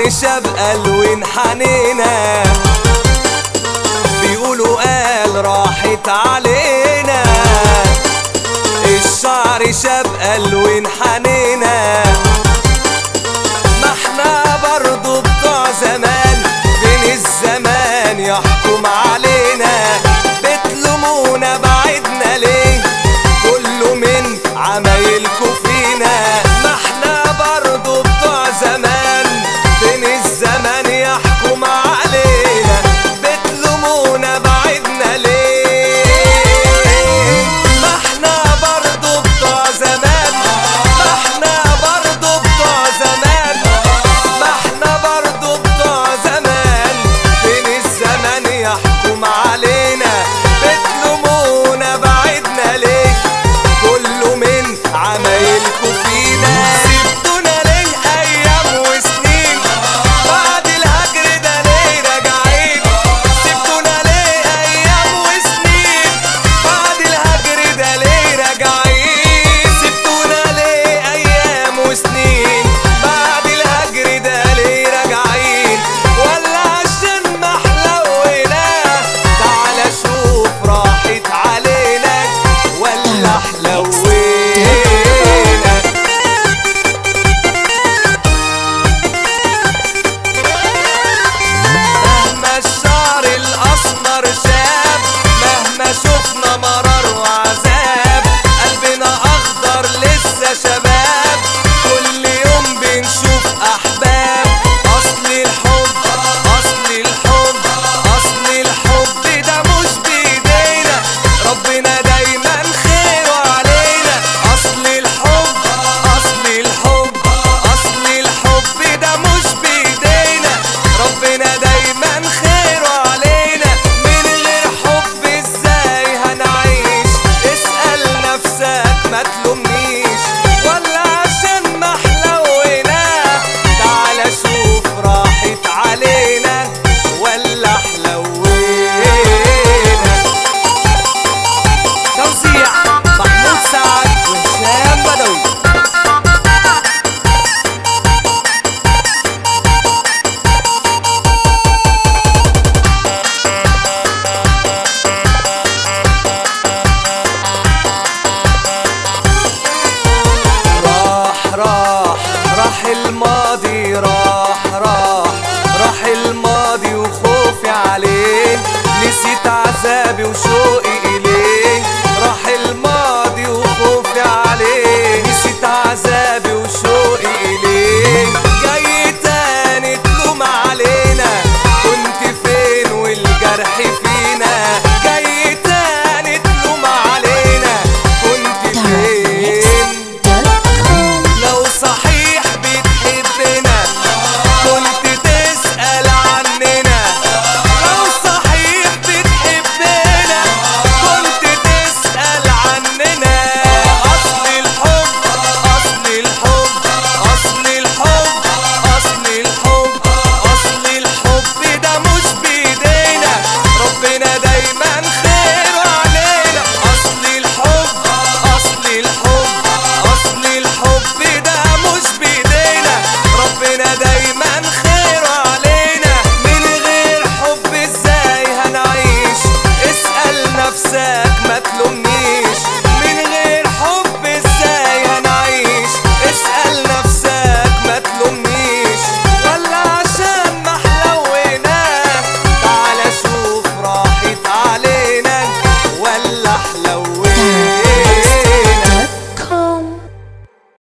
الشعر شاب ألوان حنينة بيقولوا قال راحت علينا الشعر شاب ألوان حنينة ما احنا برضو بتوع زمان فين الزمان يحكم علينا بتلومونا بعدنا ليه كله من عمايلكوا فينا ما احنا برضو بتوع زمان فين الزمان يحكم علينا بتلومونا بعدنا ليه ما احنا برضو بتوع زمان ما احنا برضو بتوع زمان ما احنا برضو بتوع زمان فين الزمان يحكم علينا بتلومونا بعدنا ليه كله من عمايلكوا فينا سبتونا ليه ايام وسنين بعد الهجر ده ليه راجعين سبتونا ليه ايام وسنين بعد الهجر ده ليه راجعين سبتونا ليه ايام وسنين بعد الهجر ده ليه راجعين ولا عشان ما حلونا تعالى شوف راحت علينا ولا حلوينا مهما الشعر الاسمر شاب مهما شفنا مرار وعذاب قلبنا اخضر لسه شباب كل يوم بنشوف احباب اصل الحب اصل الحب اصل الحب ده مش بايدينا ربنا دايما خيره علينا اصل الحب اصل الحب اصل الحب ده مش بايدينا ربنا دايما خيره علينا من غير حب ازاي هنعيش اسأل نفسك ما تلومنيش ولا عشان ما حلونا تعالى شوف راحت علينا ولا حلوينا توزيع محمود سعد وهشام بدوي راح راح راح الماضي راح راح راح الماضي وخوفي عليه نسيت عذابي وشوقي